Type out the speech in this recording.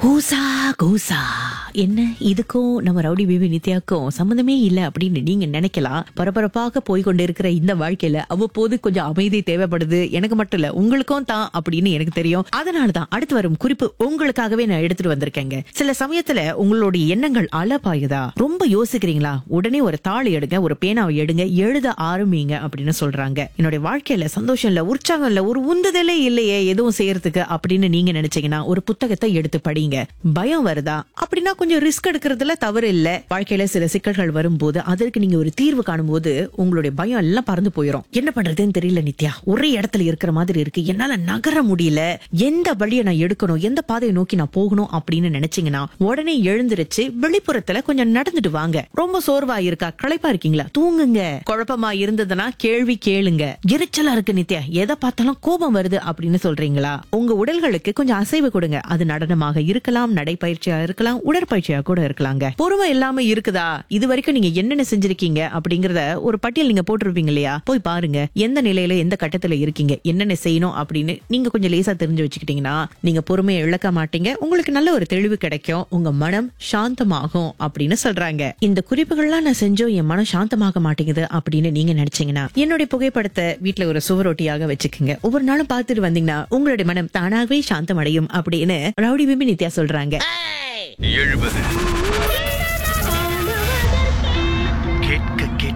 ஹூசா கூசா என்ன இதுக்கும் நம்ம ரவுடி பேபி நித்யாக்கும் சம்மந்தமே இல்ல அப்படின்னு நீங்க நினைக்கலாம் பரபரப்பாக போய் கொண்டிருக்கிற இந்த வாழ்க்கையில அவ்வப்போது கொஞ்சம் அமைதி தேவைப்படுது எனக்கு மட்டும் இல்ல உங்களுக்கும் தான் அப்படின்னு எனக்கு தெரியும் அதனாலதான் அடுத்து வரும் குறிப்பு உங்களுக்காகவே நான் எடுத்துட்டு வந்திருக்கேங்க சில சமயத்துல உங்களுடைய எண்ணங்கள் அலபாயுதா ரொம்ப யோசிக்கிறீங்களா உடனே ஒரு தாள் எடுங்க ஒரு பேனாவை எடுங்க எழுத ஆரம்பிங்க அப்படின்னு சொல்றாங்க என்னுடைய வாழ்க்கையில சந்தோஷம் இல்ல உற்சாகம் இல்ல ஒரு உந்துதலே இல்லையே எதுவும் செய்யறதுக்கு அப்படின்னு நீங்க நினைச்சீங்கன்னா ஒரு புத்தகத்தை எடுத்து படிங்க பயம் வருதா அப்படின்னா கொஞ்சம் ரிஸ்க் எடுக்கிறதுல தவறு இல்ல வாழ்க்கையில சில சிக்கல்கள் வரும்போது அதற்கு நீங்க ஒரு தீர்வு காணும்போது உங்களுடைய பயம் எல்லாம் பறந்து போயிடும் என்ன பண்றதுன்னு தெரியல நித்யா ஒரே இடத்துல இருக்கிற மாதிரி இருக்கு என்னால நகர முடியல எந்த வழியை நான் எடுக்கணும் எந்த பாதையை நோக்கி நான் போகணும் அப்படின்னு நினைச்சீங்கன்னா உடனே எழுந்திருச்சு வெளிப்புறத்துல கொஞ்சம் நடந்துட்டு வாங்க ரொம்ப சோர்வா இருக்கா களைப்பா இருக்கீங்களா தூங்குங்க குழப்பமா இருந்ததுன்னா கேள்வி கேளுங்க எரிச்சலா இருக்கு நித்யா எதை பார்த்தாலும் கோபம் வருது அப்படின்னு சொல்றீங்களா உங்க உடல்களுக்கு கொஞ்சம் அசைவு கொடுங்க அது நடனமாக இருக்கலாம் நடைப்பயிற்சியா இருக்கலாம் உடற்பயிற்சியா கூட இருக்கலாங்க பொறுமை இல்லாம இருக்குதா இது வரைக்கும் நீங்க என்னென்ன செஞ்சிருக்கீங்க அப்படிங்கறத ஒரு பட்டியல் நீங்க போட்டிருப்பீங்க இல்லையா போய் பாருங்க எந்த நிலையில எந்த கட்டத்துல இருக்கீங்க என்னென்ன செய்யணும் அப்படின்னு நீங்க கொஞ்சம் லேசா தெரிஞ்சு வச்சுக்கிட்டீங்கன்னா நீங்க பொறுமையை இழக்க மாட்டீங்க உங்களுக்கு நல்ல ஒரு தெளிவு கிடைக்கும் உங்க மனம் சாந்தமாகும் அப்படின்னு சொல்றாங்க இந்த குறிப்புகள்லாம் நான் செஞ்சோம் என் மனம் சாந்தமாக மாட்டேங்குது அப்படின்னு நீங்க நினைச்சீங்கன்னா என்னுடைய புகைப்படத்தை வீட்டுல ஒரு சுவரொட்டியாக வச்சுக்கோங்க ஒவ்வொரு நாளும் பார்த்துட்டு வந்தீங்கன்னா உங்களுடைய மனம் தானாகவே சாந்தமடையும் அப்படின்னு ரவுடி பிபி நித்யா சொல்றாங்க எழுபது